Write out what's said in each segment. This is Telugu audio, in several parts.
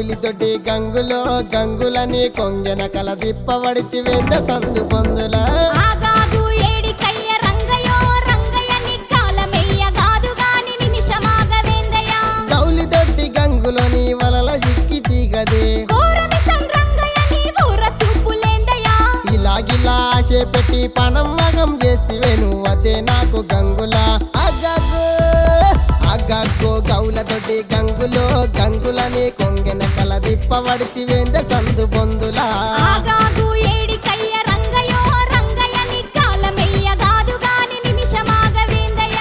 గౌలితోటి గంగులో గంగులని కొంగెన కల దిప్పవడితి వెంద సందు పొందుల ఆగాగు ఏడికయ్య రంగయో రంగయ్య నీ కాలమెయ్య గాదు గాని నిమిషమాగవేందయ్య గౌలితోటి గంగులోని వలల ఇక్కి తీగదే కోరమిసం రంగయ్య నీ ఊర సూపులేందయ్య ఇలాగిలా ఆశ పెట్టి పనం మగం చేస్తివే నువ్వు అదే నాకు గంగుల అగ్గో అగ్గో గౌలతోటి గంగులో గంగులని కొంగెన కల దిప్పవడితి వెంద సందు పొందులా ఆగాగు ఏడికయ్య రంగయో రంగయ్య నీ కాలమెయ్య గాదు గాని నిమిషమాగవేందయ్య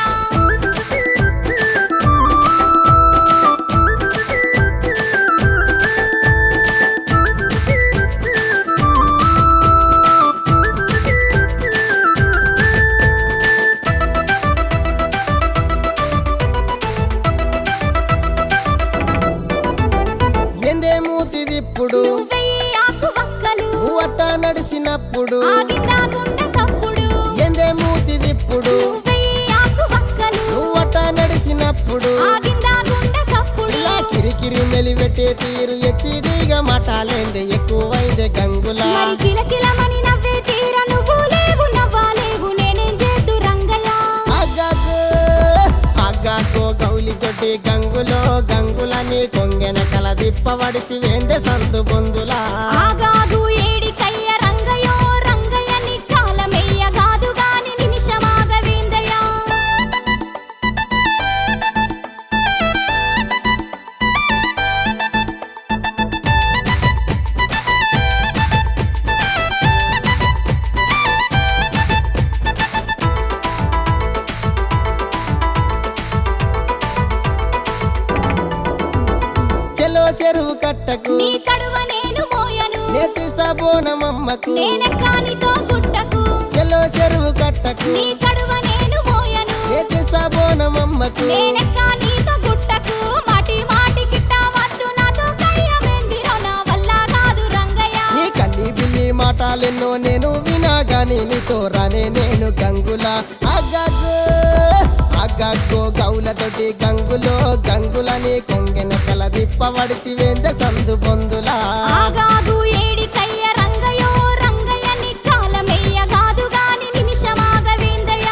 ఎందే మూతిదిప్పుడు నువ్వెయ్యి ఆకు వక్కలు నువ్వట నడిచినప్పుడు ఆగిందా గుండె సప్పుడు ఎందే మూతిదిప్పుడు నువ్వెయ్యి ఆకు వక్కలు నువ్వట నడిచినప్పుడు ఆగిందా గుండె సప్పుడు ఇలా కిరికిరి మెలివెట్టే తీరు ఎచ్చిడిగా మటాలేందే ఎక్కువైందే గంగుల మరి కిలకిలమని నవ్వే తీర నువ్వు లేవు నవ్వాలేవు నేనేం చేద్దు రంగయ్య అగ్గో అగ్గో గౌలి తోటి గంగులో గంగులని కొంగెన కల దిప్పవడిసి వేందే సందు బొందులా ఆగాగు ఏడికయ్య రంగయో రంగయ్య నీ కాలమెయ్య గాదు గాని నిమిషమాగవేందయ్య చెలో చెరువు కట్టకు నీ కడువ నేను మోయను నేతిస్తా బోనమమ్మకు నేనెక్కానితో గుట్టకు చెలో చెరువు కట్టకు నీ కడువ నేను మోయను నేతిస్తా బోనమమ్మకు నేనెక్కానితో గుట్టకు మాటి మాటి కిట్ట వద్దు నాతో కయ్యమెందిరో నా వల్ల కాదు రంగయ్య నీ కల్లి బిల్లి మాటలెన్నో నేను వినా గాని నీతో రానే నేను గంగుల అగ్గో అగ్గో గౌలతోటి గంగులో గంగులని కొంగెన కల దిప్పవడిసి వేంద సందు బొందులా ఆగాగు ఏడికయ్య రంగయో రంగయ్య నీ కాలమెయ్య గాదు గాని నిమిషమాగవేందయ్య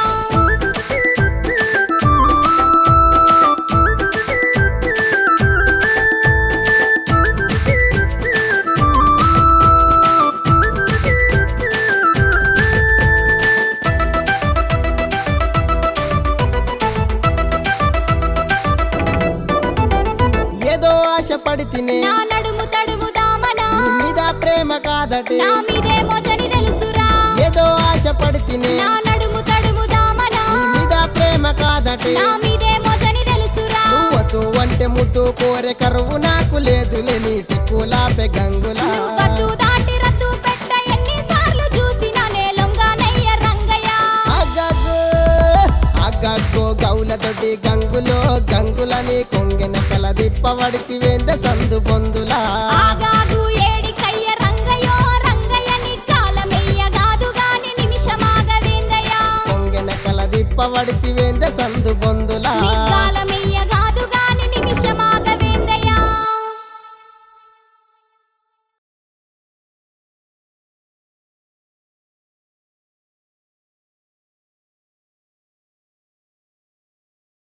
ఏదో ఆశ పడి తినే నా నడుము తడుము దామనా మీద ప్రేమ కాదటే నా మీదే మొజని తెలుసురా ఏదో ఆశ పడి తినే నా నడుము తడుము దామనా మీద ప్రేమ కాదటే నా మీదే మొజని తెలుసురా నువ్వతు వంటే ముద్దు కోరే కరువు నాకు లేదులే నీ సిక్కులాపే గంగులా నువ్వద్దు దాటి రద్దు పెట్ట ఎన్నిసార్లు చూసినా నేలొంగానయ్య రంగయ్య అగ్గో అగ్గో గౌలతోటి గంగులో గంగులని కొంగెన కల దిప్పవడికి వేంద సందు బొందులా ఆగాగు ఏడికయ్య రంగయో రంగయ్య నీ కాలమెయ్య గాదు గాని నిమిషమాగవేందయ్య కొంగెన కల దిప్పవడికి వేంద సందు బొందులా నీ కాలమెయ్య గాదు గాని నిమిషమ